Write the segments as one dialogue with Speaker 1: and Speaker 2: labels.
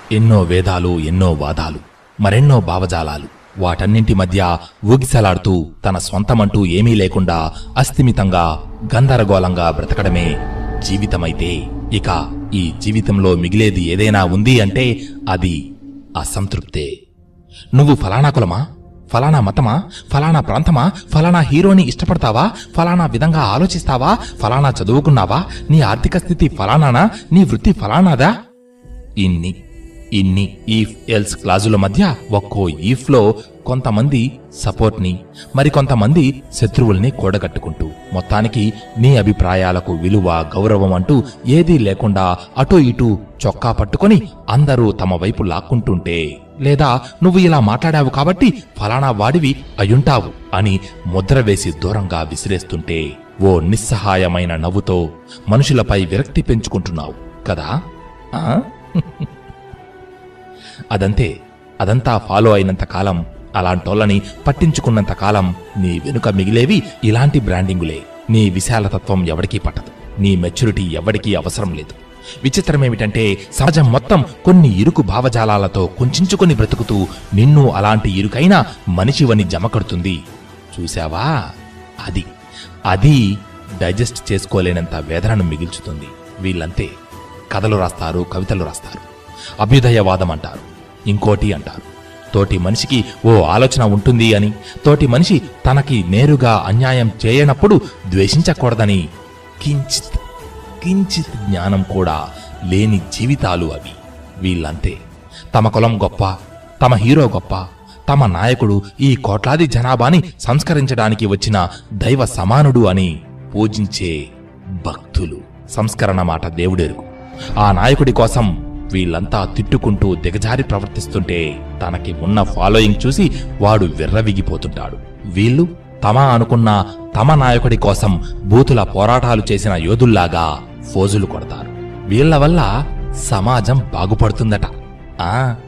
Speaker 1: ఎన్నో వేదాలు ఎన్నో వాదాలు మరెన్నో భావజాలాలు వాటన్నింటి మధ్య ఊగిసలాడుతూ తన స్వంతమంటూ ఏమీ లేకుండా అస్థిమితంగా గందరగోళంగా బ్రతకడమే జీవితమైతే ఇక ఈ జీవితంలో మిగిలేది ఏదైనా ఉంది అంటే అది అసంతృప్తే నువ్వు ఫలానా కులమా ఫలానా మతమా ఫలానా ప్రాంతమా ఫలానా హీరోని ఇష్టపడతావా ఫలానా విధంగా ఆలోచిస్తావా ఫలానా చదువుకున్నావా నీ ఆర్థిక స్థితి ఫలానానా నీ వృత్తి ఫలానాదా ఇన్ని ఇన్ని ఈఫ్ ఎల్స్ క్లాజుల మధ్య ఒక్కో ఈఫ్లో కొంతమంది సపోర్ట్ని మరికొంతమంది శత్రువుల్ని కూడగట్టుకుంటూ మొత్తానికి నీ అభిప్రాయాలకు విలువ గౌరవం అంటూ ఏదీ లేకుండా అటూ ఇటూ చొక్కా పట్టుకొని అందరూ తమ వైపు లాక్కుంటుంటే లేదా నువ్వు ఇలా మాట్లాడావు కాబట్టి ఫలానా వాడివి అయుంటావు అని ముద్ర వేసి దూరంగా విసిరేస్తుంటే ఓ నిస్సహాయమైన నవ్వుతో మనుషులపై విరక్తి పెంచుకుంటున్నావు కదా ఆ అదంతే అదంతా ఫాలో అయినంత కాలం అలాంటోళ్ళని పట్టించుకున్నంత కాలం నీ వెనుక మిగిలేవి ఇలాంటి బ్రాండింగులే నీ విశాలతత్వం ఎవడికీ పట్టదు నీ మెచ్యూరిటీ ఎవడికీ అవసరం లేదు విచిత్రమేమిటంటే సమాజం మొత్తం కొన్ని ఇరుకు భావజాలాలతో కుంచుకుని బ్రతుకుతూ నిన్ను అలాంటి ఇరుకైన మనిషివని జమకడుతుంది చూశావా అది అది డైజెస్ట్ చేసుకోలేనంత వేదనను మిగిల్చుతుంది వీళ్ళంతే కథలు రాస్తారు కవితలు రాస్తారు అభ్యుదయవాదం అంటారు ఇంకోటి అంటారు తోటి మనిషికి ఓ ఆలోచన ఉంటుంది అని తోటి మనిషి తనకి నేరుగా అన్యాయం చేయనప్పుడు ద్వేషించకూడదని కించిత్ కించిత్ జ్ఞానం కూడా లేని జీవితాలు అవి వీళ్ళంతే తమ కులం గొప్ప తమ హీరో గొప్ప తమ నాయకుడు ఈ కోట్లాది జనాభాని సంస్కరించడానికి వచ్చిన దైవ సమానుడు అని పూజించే భక్తులు సంస్కరణ మాట దేవుడెరుగు ఆ నాయకుడి కోసం వీళ్ళంతా తిట్టుకుంటూ దిగజారి ప్రవర్తిస్తుంటే తనకి ఉన్న ఫాలోయింగ్ చూసి వాడు విర్రవిగిపోతుంటాడు వీళ్ళు తమ అనుకున్న తమ నాయకుడి కోసం బూతుల పోరాటాలు చేసిన యోధుల్లాగా ఫోజులు కొడతారు వీళ్ళ వల్ల సమాజం బాగుపడుతుందట ఆ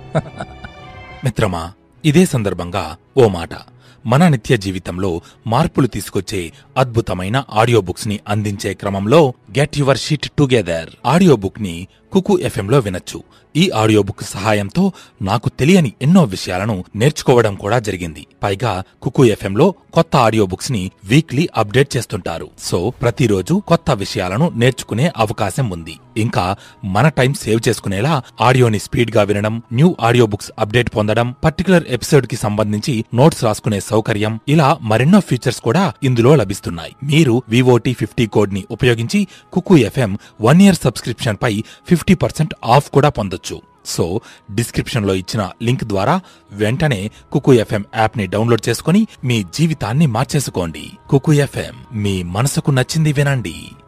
Speaker 1: మిత్రమా ఇదే సందర్భంగా ఓ మాట మన నిత్య జీవితంలో మార్పులు తీసుకొచ్చే అద్భుతమైన ఆడియో బుక్స్ ని అందించే క్రమంలో get your sheet together audio book ని కుకు ఎఫ్ఎం లో వినొచ్చు ఈ ఆడియో బుక్ సహాయంతో నాకు తెలియని ఎన్నో విషయాలను నేర్చుకోవడం కూడా జరిగింది పైగా కుకు ఎఫ్ఎం లో కొత్త ఆడియో బుక్స్ ని వీక్లీ అప్డేట్ చేస్తుంటారు సో ప్రతిరోజు కొత్త విషయాలను నేర్చుకునే అవకాశం ఉంది ఇంకా మన టైం సేవ్ చేసుకునేలా ఆడియోని స్పీడ్ గా వినడం న్యూ ఆడియో బుక్స్ అప్డేట్ పొందడం పర్టికులర్ ఎపిసోడ్ కి సంబంధించి నోట్స్ రాసుకునే సౌకర్యం ఇలా మరెన్నో ఫీచర్స్ కూడా ఇందులో లభిస్తున్నాయి మీరు వివోటీ ఫిఫ్టీ కోడ్ ని ఉపయోగించి Kuku FM one year subscription పై ఫిఫ్టీ పర్సెంట్ ఆఫ్ కూడా పొందొచ్చు సో డిస్క్రిప్షన్ లో ఇచ్చిన లింక్ ద్వారా వెంటనే కుకు ఎఫ్ఎం యాప్ ని డౌన్లోడ్ చేసుకుని మీ జీవితాన్ని మార్చేసుకోండి కుకు ఎఫ్ఎం మీ మనసుకు నచ్చింది వినండి